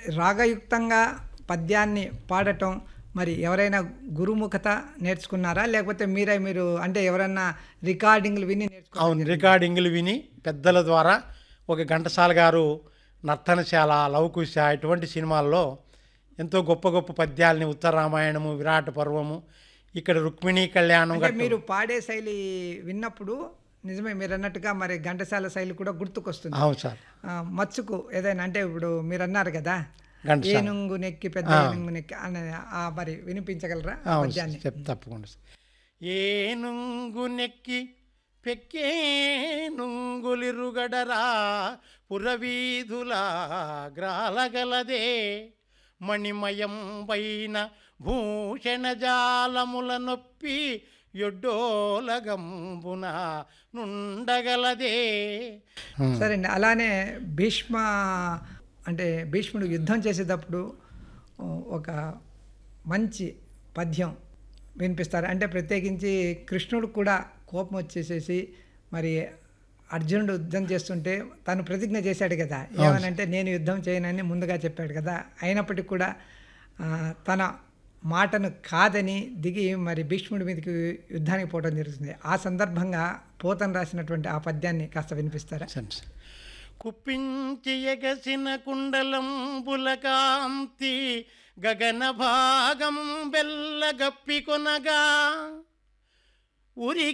రాగయుక్తంగా పద్యాన్ని పాడటం మరి ఎవరైనా గురుముఖత నేర్చుకున్నారా లేకపోతే మీరే మీరు అంటే ఎవరైనా రికార్డింగ్లు విని నేర్చుకున్నారా అవును రికార్డింగ్లు విని పెద్దల ద్వారా ఒక ఘంటసాల గారు నర్తనశాల లవకుశ ఇటువంటి సినిమాల్లో ఎంతో గొప్ప గొప్ప పద్యాలని ఉత్తర రామాయణము విరాట పర్వము ఇక్కడ రుక్మిణీ కళ్యాణం అంటే గట్టు- మీరు పాడే శైలి విన్నప్పుడు నిజమే మీరు అన్నట్టుగా మరి ఘంటసాల శైలి కూడా గుర్తుకొస్తుంది అవును సార్ ఆ, మచ్చుకు ఏదైనా అంటే ఇప్పుడు మీరు అన్నారు కదా ఘంటసాల. ఏనుంగు నెక్కి పెద్ద ఏనుంగు నెక్కి అనే ఆ మరి వినిపించగలరా ఆ అవును పద్యాన్ని చెప్ తప్పకుండా సార్. ఏనుంగు నెక్కి పెక్కేనుంగులిరుగడరా పురవీధుల గ్రాలగలదే మణిమయం పైన భూషణ జాలముల నొప్పి ఎడ్డోలగంబున నుండగలదే సరే అండి అలానే భీష్మ అంటే భీష్ముడు యుద్ధం చేసేటప్పుడు ఓ, ఒక మంచి పద్యం వినిపిస్తారు అంటే ప్రత్యేకించి కృష్ణుడు కూడా కోపం వచ్చేసేసి మరి అర్జునుడు యుద్ధం చేస్తుంటే తను ప్రతిజ్ఞ చేశాడు కదా ఏమనంటే నేను యుద్ధం చేయనని ముందుగా చెప్పాడు కదా అయినప్పటికీ కూడా ఆ, తన మాటను కాదని దిగి మరి భీష్ముడి మీదకి యుద్ధానికి పోవడం జరుగుతుంది ఆ సందర్భంగా పోతన రాసినటువంటి ఆ పద్యాన్ని కాస్త వినిపిస్తారా సరే సార్. కుప్పించి ఎగసిన కుండలం బులకాంతి గగన భాగం బెల్లగప్పి కొనగా ఉరి